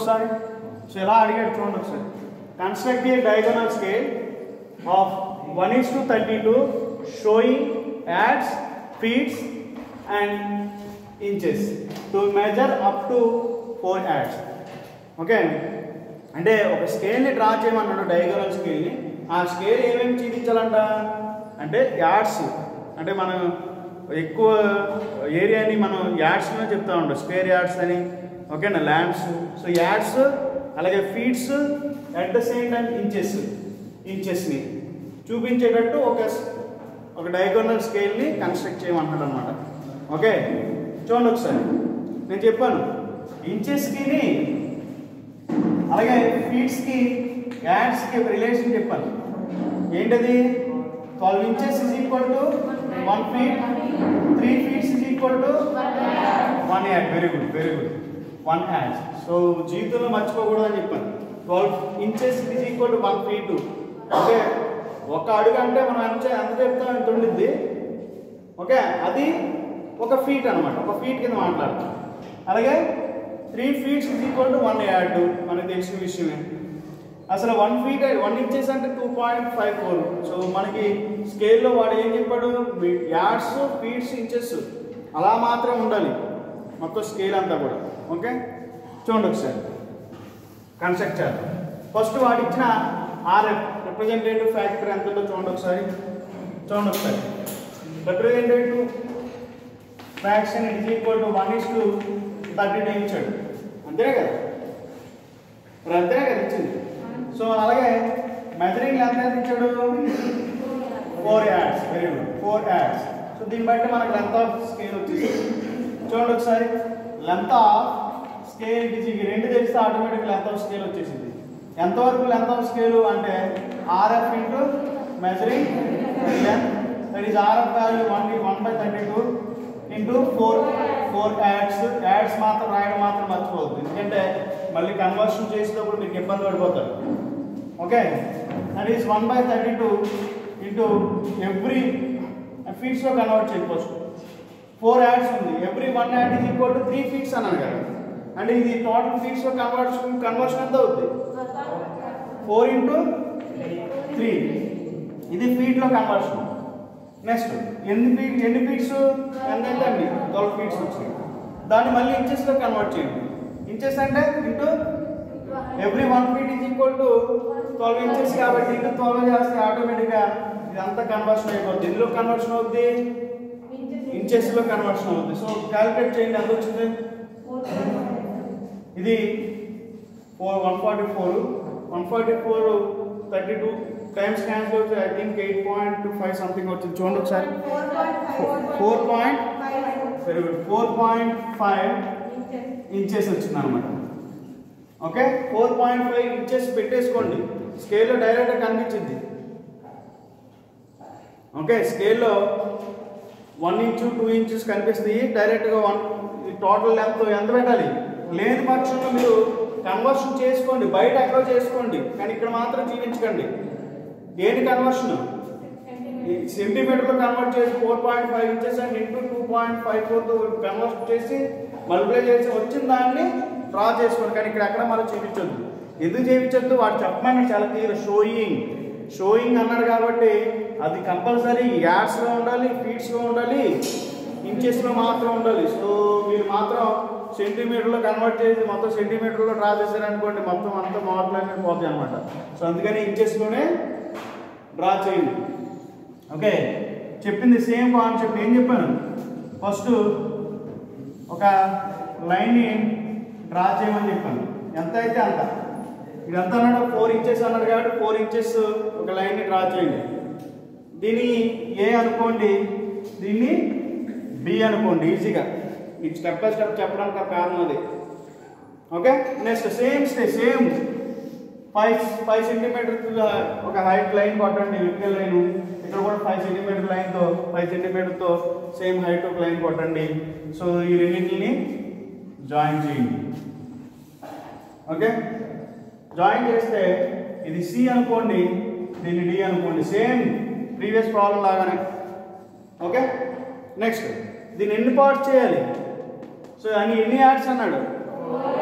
ఒకసారి సో ఎలా అడిగాడు చూడండి ఒకసారి construct a diagonal scale of one is to thirty two showing yards feets and inches to measure up to four yards okay అంటే ఒక స్కేల్ని draw చేయమన్నాడు డయాగోనల్ స్కేల్ని ఆ స్కేల్ ఏమేమి చూపించాలంట అంటే యాడ్స్ అంటే మనం ఎక్కువ ఏరియాని మనం యాడ్స్లో చెప్తా ఉంటాం స్క్వేర్ యాడ్స్ అని ఓకేనా ల్యాండ్స్ సో యాడ్స్ అలాగే feets at the same time inches ఇంచెస్ని చూపించేటట్టు ఒక ఒక డయాగోనల్ స్కేల్ని కన్స్ట్రక్ట్ చేయమంటాడు అనమాట ఓకే చూడండి ఒకసారి నేను చెప్పాను ఇంచెస్కి అలాగే ఫీట్స్కి యాడ్స్కి ఒక రిలేషన్ చెప్పాను ఏంటది twelve inches is equal to one feet three feets is equal to one yard very good very good one yard so జీవితంలో మర్చిపోకూడదు అని చెప్పాను twelve inches is equal to one feet okay ఒక అడుగు అంటే మనం ఎంత ఎంత చెప్తాం ఎంత ఉండిద్ది ఓకే అది ఒక ఫీట్ అనమాట ఒక ఫీట్ కింద మాట్లాడతాం అలాగే three feets is equal to one yard మనకు తెలిసిన విషయమే అసలు వన్ ఫీట్ వన్ ఇంచెస్ అంటే two point five four so మనకి స్కేల్లో వాడు ఏం చెప్పాడు యాడ్స్ ఫీట్స్ ఇంచెస్ అలా మాత్రం ఉండాలి మొత్తం స్కేల్ అంతా కూడా ఓకే చూడండి ఒకసారి కన్స్ట్రక్ట్ చేద్దాం ఫస్ట్ వాడు ఇచ్చిన ఆర్ఎఫ్ రిప్రజెంటేటివ్ ఫ్యాక్టర్ ఎంత ఉందో చూడండి ఒకసారి చూడండి ఒకసారి representative fraction it equal to one is to thirty two ఇచ్చాడు అంతేనే కదా మరి అంతేనే కదా ఇచ్చింది సో అలాగే మెజరింగ్ లెంత్ ఎంత ఇచ్చాడు four yards very good four yards so దీన్ని బట్టి మనకు లెంత్ ఆఫ్ స్కేల్ వచ్చేసి చూడండి ఒకసారి లెంత్ ఆఫ్ స్కేల్ ఇది ఈ రెండు తెలిస్తే ఆటోమేటిక్ లెంత్ ఆఫ్ స్కేల్ వచ్చేసింది ఎంతవరకు లెంత్ ఆఫ్ స్కేల్ అంటే RF into measuring length that is RF value one one by thirty two into four four yards yards మాత్రం రాయడం మాత్రం మర్చిపోవద్దు ఎందుకంటే మళ్ళీ కన్వర్షన్ చేసేటప్పుడు మీకు ఇబ్బంది పడిపోతారు okay that is one by thirty two into every ఫీట్స్లో కన్వర్ట్ చేయవచ్చు ఫోర్ యాడ్స్ ఉంది every one yard is equal to three feets అన్నాను కదా అంటే ఇది టోటల్ ఫీట్స్లో కన్వర్షన్ కన్వర్షన్ ఎంత అవుతుంది ఫోర్ ఇంటూ త్రీ ఇది ఫీట్లో కన్వర్షన్ నెక్స్ట్ ఎన్ని ఫీట్ ఎన్ని ఫీట్స్ ఎంత ఎంత అండి ట్వెల్వ్ ఫీట్స్ వచ్చింది దాన్ని మళ్ళీ ఇంచెస్లో కన్వర్ట్ చేయండి ఇంచెస్ అంటే into every one feet is equal to twelve inches కాబట్టి ఇంటూ ట్వెల్వ్ చేస్తే ఆటోమేటిక్గా ఇదంతా కన్వర్షన్ అయిపోద్ది ఎందులో కన్వర్షన్ అవుద్ది ఇంచెస్లో కన్వర్షన్ అవుద్ది సో క్యాలిక్యులేట్ చేయండి ఎంత వచ్చింది ఇది four one forty four one forty four thirty two times cancel అవుతుంది I think eight point five something వచ్చింది చూడండి ఒకసారి four point very good four point five inches వచ్చింది అనమాట okay four point five inches పెట్టేసుకోండి స్కేల్లో డైరెక్ట్గా కనిపించింది ఓకే స్కేల్లో వన్ ఇంచు టూ ఇంచెస్ కనిపిస్తాయి డైరెక్ట్గా వన్ టోటల్ లెంత్ ఎంత పెట్టాలి లేని పక్షంలో మీరు కన్వర్షన్ చేసుకోండి బయట ఎక్కడో చేసుకోండి కానీ ఇక్కడ మాత్రం చూపించకండి దేని కన్వర్షన్ సెంటీమీటర్లో కన్వర్ట్ చేసి four point five inches and into two point five ఫోర్తో కన్వర్ట్ చేసి మల్టిప్లై చేసి వచ్చిన దాన్ని డ్రా చేసుకోండి కానీ ఇక్కడ ఎక్కడ మనం చూపించొద్దు ఎందుకు చేయించొద్దు వాడు చెప్పమని చాలా క్లియర్ షోయింగ్ షోయింగ్ అన్నాడు కాబట్టి అది కంపల్సరీ యాడ్స్లో ఉండాలి ఫీట్స్లో ఉండాలి ఇంచెస్లో మాత్రం ఉండాలి సో మీరు మాత్రం సెంటీమీటర్లో కన్వర్ట్ చేసి మొత్తం సెంటీమీటర్లో డ్రా చేశారనుకోండి మొత్తం అంతా మోడల్ పోతాయి అనమాట సో అందుకని ఇంచెస్లోనే డ్రా చేయండి ఓకే చెప్పింది సేమ్ కాన్సెప్ట్ ఏం చెప్పాను ఫస్ట్ ఒక లైన్ని డ్రా చేయమని చెప్పాను ఎంత అయితే అంత ఇదంతా అన్నాడు ఫోర్ ఇంచెస్ అన్నాడు కాబట్టి ఫోర్ ఇంచెస్ ఒక లైన్ని డ్రా చేయండి దీన్ని ఏ అనుకోండి దీన్ని బి అనుకోండి ఈజీగా ఇది స్టెప్ బై స్టెప్ చెప్పడానికి కారణం అది okay next same stay same five five centimetre ఒక హైట్ లైన్ కొట్టండి విటికల్ లైన్ ఇక్కడ కూడా ఫైవ్ సెంటీమీటర్ లైన్తో ఫైవ్ సెంటీమీటర్తో సేమ్ హైట్ ఒక లైన్ కొట్టండి సో ఈ రెండింటిని జాయిన్ చేయండి ఓకే జాయిన్ చేస్తే ఇది సి అనుకోండి దీన్ని డి అనుకోండి సేమ్ ప్రీవియస్ ప్రాబ్లం లాగానే ఓకే నెక్స్ట్ దీన్ని ఎన్ని పార్ట్స్ చేయాలి సో అని ఎన్ని యాడ్స్ అన్నాడు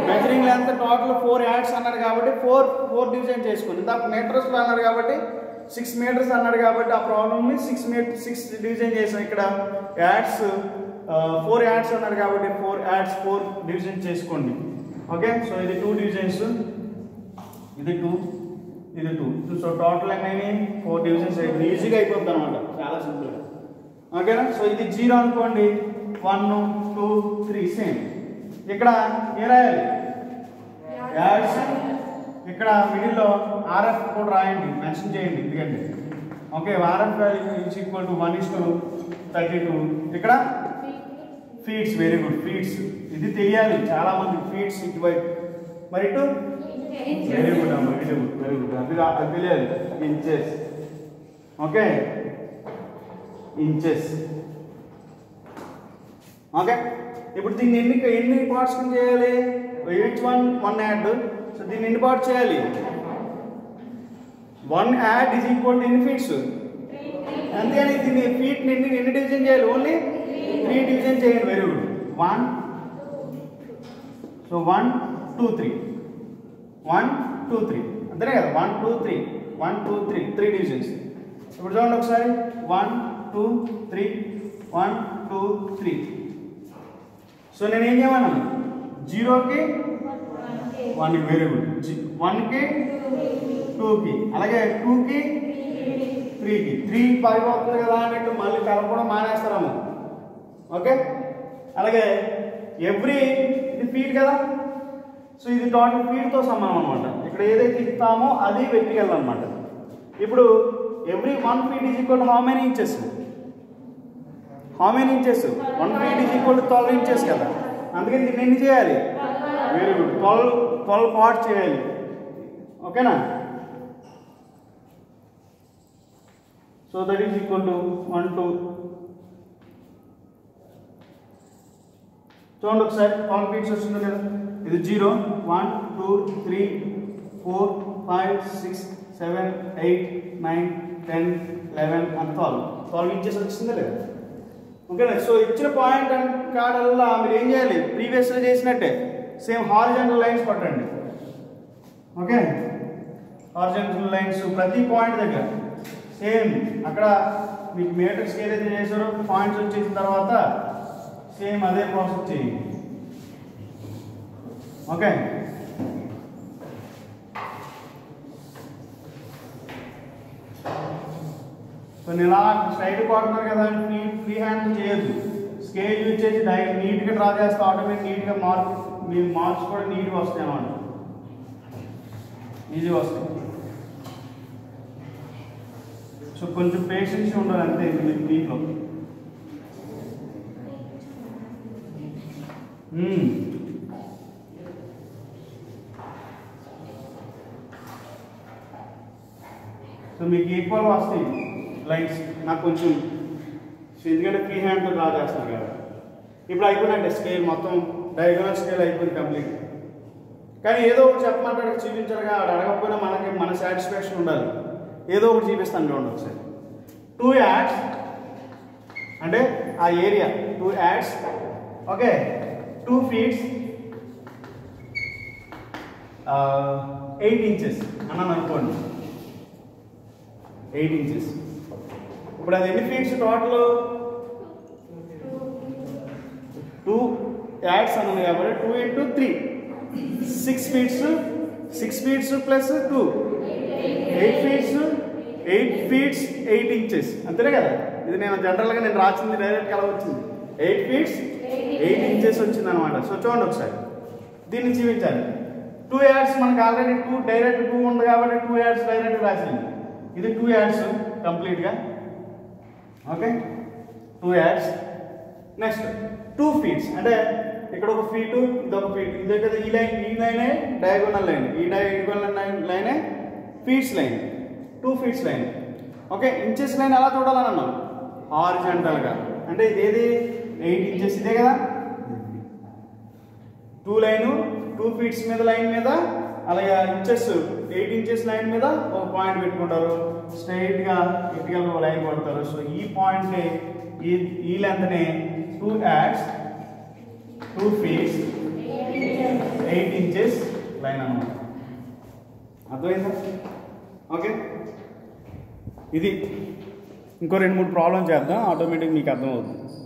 measuring length total four yards అన్నాడు కాబట్టి ఫోర్ ఫోర్ డివిజన్ చేసుకోండి ఇందాక మీటర్స్లో అన్నాడు కాబట్టి సిక్స్ మీటర్స్ అన్నాడు కాబట్టి ఆ ప్రాబ్లమ్ని సిక్స్ మీటర్ సిక్స్ డివిజన్ చేసాం ఇక్కడ యాడ్స్ ఫోర్ యాడ్స్ అన్నాడు కాబట్టి ఫోర్ యాడ్స్ ఫోర్ డివిజన్ చేసుకోండి ఓకే సో ఇది టూ డివిజన్స్ ఇది టూ ఇది టూ సో టోటల్ అన్నీ ఫోర్ డివిజన్స్ ఈజీగా అయిపోతుంది అనమాట చాలా సింపుల్గా ఓకేనా సో ఇది జీరో అనుకోండి వన్ టూ త్రీ సేమ్ ఇక్కడ ఏ రాయాలి యాడ్స్ ఇక్కడ మిడిల్లో ఆర్ఎఫ్ కూడా రాయండి మెన్షన్ చేయండి ఎందుకంటే okay RF is equal to one is to thirty two ఇక్కడ ఫీడ్స్ వెరీ గుడ్ ఫీడ్స్ ఇది తెలియాలి చాలా మంది ఫీడ్స్ ఇటువైపు మరి ఇటు వెరీ గుడ్ అమ్మ వెరీ గుడ్ వెరీ గుడ్ అది రా- అది తెలియాలి ఇంచెస్ ఓకే ఇంచెస్ ఓకే ఇప్పుడు దీన్ని ఎన్ని ఎన్ని పార్ట్స్ కింద చేయాలి each one one yard so దీన్ని ఎన్ని పార్ట్స్ చేయాలి one yard is equal to ఎన్ని ఫీట్స్ అంతేని దీన్ని ఫీట్ ఎన్ని ఎన్ని డివిజన్ చేయాలి ఓన్లీ త్రీ డివిజన్ చేయండి very good one so one two three one two three అంతేనే కదా one two three one two three three divisions ఇప్పుడు చూడండి ఒకసారి one two three one two three so నేను ఏం చేయమన్నాను జీరోకి వన్ వెరీ గుడ్ వన్కి టూకి అలాగే టూకి త్రీకి త్రీ ఫైవ్ అవుతుంది కదా అన్నట్టు మళ్ళీ కలపడం మానేస్తాము ఓకే అలాగే ఎవ్రీ ఇది ఫీట్ కదా సో ఇది టోటల్ ఫీట్తో సమానం అనమాట ఇక్కడ ఏదైతే ఇస్తామో అది వెర్టికల్ అనమాట ఇప్పుడు every one feet is equal how many inches how many inches one feet is equal to twelve inches కదా అందుకని దీన్ని ఎన్ని చేయాలి very good twelve twelve part చేయాలి ఓకేనా so that is equal to one two చూడండి ఒకసారి ట్వెల్వ్ ఫీట్స్ వస్తుందో లేదా ఇది zero one two three four five six seven eight nine ten eleven and twelve twelve inches వచ్చిందా లేదా ఓకేనా సో ఇచ్చిన పాయింట్ కాడల్లా మీరు ఏం చేయాలి ప్రీవియస్లో చేసినట్టే సేమ్ హారిజెంటల్ లైన్స్ పట్టండి ఓకే హారిజెంటల్ లైన్స్ ప్రతి పాయింట్ దగ్గర సేమ్ అక్కడ మీకు మీటర్స్ ఏదైతే చేశారో పాయింట్స్ వచ్చేసిన తర్వాత సేమ్ అదే ప్రాసెస్ చేయండి ఓకే సో నేను ఇలా స్ట్రైట్ కొడుతున్నారు కదా ఫ్రీ ఫ్రీ హ్యాండ్ చేయొద్దు స్కేల్ యూజ్ చేసి డైరెక్ట్ నీట్గా డ్రా చేస్తే ఆటోమేటిక్ నీట్గా మార్క్ మీ మార్క్స్ కూడా నీట్గా వస్తాయి అన్నమాట ఈజీగా వస్తాయి సో కొంచెం పేషెన్స్ ఉండాలి అంతే మీకు దీంట్లో మ్మ్. సో మీకు ఈక్వల్ వస్తాయి లైన్స్ నాకు కొంచెం సో ఎందుకంటే ఫ్రీ హ్యాండ్తో డ్రా చేస్తాను కదా ఇప్పుడు అయిపోయినట్టే స్కేల్ మొత్తం డయాగ్నల్ స్కేల్ అయిపోయింది కంప్లీట్ కానీ ఏదో ఒకటి చెప్పమంటాడు చూపించారుగా ఆడు అడగకపోయినా మనకి మన సాటిస్ఫాక్షన్ ఉండాలి ఏదో ఒకటి చూపిస్తాను చూడండి ఒకసారి టూ యాడ్స్ అంటే ఆ area two yards okay two feets eight inches అన్నాను అనుకోండి ఎయిట్ ఇంచెస్ ఇప్పుడు అది ఎన్ని ఫీట్స్ టోటల్ టూ యాడ్స్ అన్నది కాబట్టి two into three six feets six feets plus two eight feets eight feets eight inches అంతేనే కదా ఇది నేను జనరల్గా నేను రాసింది డైరెక్ట్ అలా వచ్చింది ఎయిట్ ఫీట్స్ ఎయిట్ ఇంచెస్ వచ్చింది అనమాట సో చూడండి ఒకసారి దీన్ని చూపించాలి టూ యాడ్స్ మనకు ఆల్రెడీ టూ డైరెక్ట్ టూ ఉంది కాబట్టి టూ యాడ్స్ డైరెక్ట్ రాసింది ఇది టూ యాడ్స్ కంప్లీట్గా okay two yards next two feets అంటే ఇక్కడ ఒక ఫీటు ఇది ఒక ఫీట్ ఇదే కదా ఈ లైన్ ఈ లైనే డయాగోనల్ లైన్ ఈ డయాగోనల్ లైనే feets line two feets line okay inches line ఎలా చూడాలని అన్నాం హారిజంటల్గా అంటే ఇది ఏది ఎయిట్ ఇంచెస్ ఇదే కదా టూ లైన్ టూ ఫీట్స్ మీద లైన్ మీద అలాగే ఇంచెస్ ఎయిట్ ఇంచెస్ లైన్ మీద ఒక పాయింట్ పెట్టుకుంటారు స్ట్రైట్ గా ఇటుకల్ లైన్ కొడతారు సో ఈ పాయింట్ ఈ ఈ లెంత్ ని two adds two feets eight inches line అనమాట అర్థమైందా ఓకే ఇది ఇంకో రెండు మూడు ప్రాబ్లం చేద్దాం ఆటోమేటిక్ మీకు అర్థమవుతుంది